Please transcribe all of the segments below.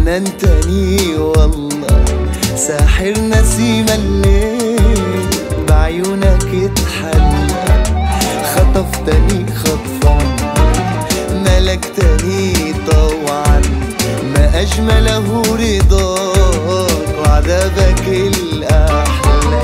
جننتني والله ساحر نسيم الليل بعيونك اتحلى خطفتني خطفا ملكتني طوعا ما أجمله رضاك وعذابك الأحلى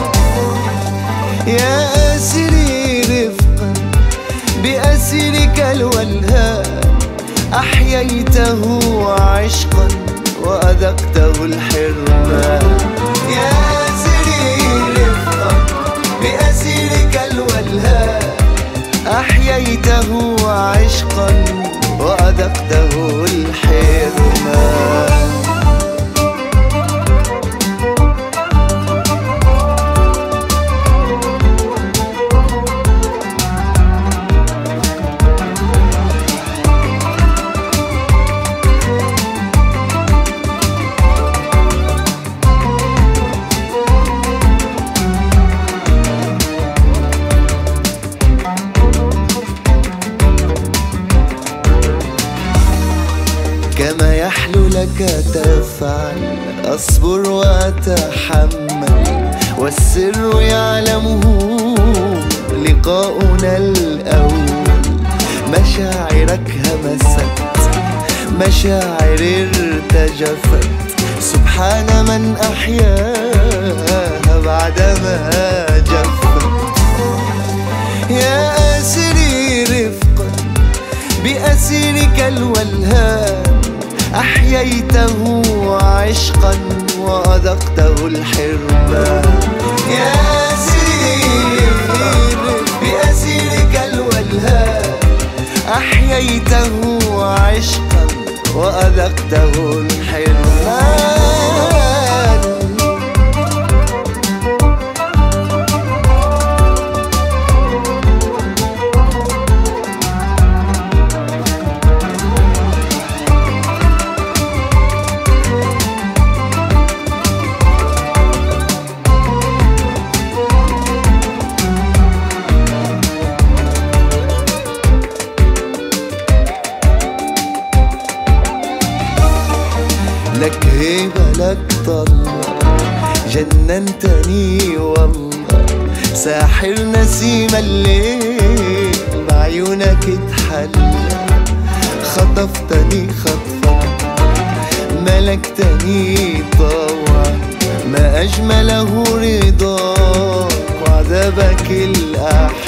يا أسري رفقا بأسرك الولهان أحييته عشقا وأذقته الحرمان يا أسري رفقا بأسرك الولهان أحييته عشقا وأذقته الحرمان كما يحلو لك تفعل أصبر وأتحمل والسر يعلمه لقاؤنا الأول مشاعرك همست مشاعر ارتجفت سبحان من أحياها بعدما جفت يا أسري رفقا بأسرك الولهان أحييته عشقا وأذقته الحرمان يا أسير بأسيرك الولهان أحييته عشقا وأذقته الحرمان لك هيبة لك طلة جننتني والله ساحر نسيم الليل بعيونك اتحلى خطفتني خطفة ملكتني طوعا ما أجمله رضاك وعذابك الأحلى